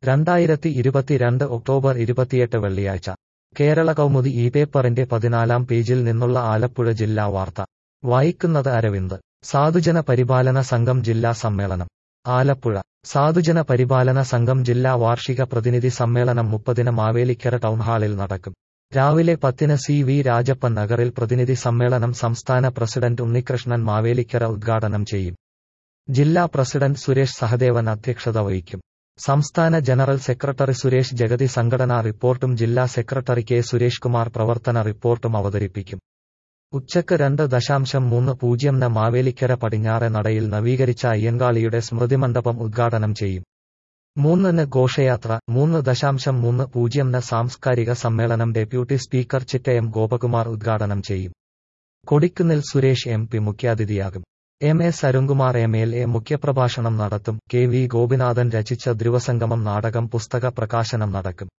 രണ്ടായിരത്തി ഇരുപത്തിരണ്ട് ഒക്ടോബർ ഇരുപത്തിയെട്ട് വെള്ളിയാഴ്ച കേരള കൗമുദി ഈ പേപ്പറിന്റെ പതിനാലാം പേജിൽ നിന്നുള്ള ആലപ്പുഴ ജില്ലാ വാർത്ത വായിക്കുന്നത് അരവിന്ദ് സാധുജന പരിപാലന സംഘം ജില്ലാ സമ്മേളനം ആലപ്പുഴ സാധുജന പരിപാലന സംഘം ജില്ലാ വാർഷിക പ്രതിനിധി സമ്മേളനം മുപ്പതിന് മാവേലിക്കര ടൗൺഹാളിൽ നടക്കും രാവിലെ പത്തിന് സി വി രാജപ്പൻ നഗറിൽ പ്രതിനിധി സമ്മേളനം സംസ്ഥാന പ്രസിഡന്റ് ഉണ്ണികൃഷ്ണൻ മാവേലിക്കര ഉദ്ഘാടനം ചെയ്യും ജില്ലാ പ്രസിഡന്റ് സുരേഷ് സഹദേവൻ അധ്യക്ഷത വഹിക്കും സംസ്ഥാന ജനറൽ സെക്രട്ടറി സുരേഷ് ജഗതി സംഘടനാ റിപ്പോർട്ടും ജില്ലാ സെക്രട്ടറി കെ സുരേഷ് കുമാർ പ്രവർത്തന റിപ്പോർട്ടും അവതരിപ്പിക്കും ഉച്ചക്ക് രണ്ട് ദശാംശം മൂന്ന് പൂജ്യം ന് മാവേലിക്കര പടിഞ്ഞാറെ നടയിൽ നവീകരിച്ച അയ്യങ്കാളിയുടെ സ്മൃതിമണ്ഡപം ഉദ്ഘാടനം ചെയ്യും മൂന്നിന് ഘോഷയാത്ര മൂന്ന് ദശാംശം മൂന്ന് പൂജ്യം ന് സാംസ്കാരിക സമ്മേളനം ഡെപ്യൂട്ടി സ്പീക്കർ ചിറ്റയം ഗോപകുമാർ ഉദ്ഘാടനം ചെയ്യും കൊടിക്കുന്നിൽ സുരേഷ് എം പി മുഖ്യാതിഥിയാകും M S Arunkumar M L A മുഖ്യപ്രഭാഷണം നടത്തും കെ വി ഗോപിനാഥൻ രചിച്ച ധ്രുവസംഗമം നാടകം പുസ്തക പ്രകാശനം നടക്കും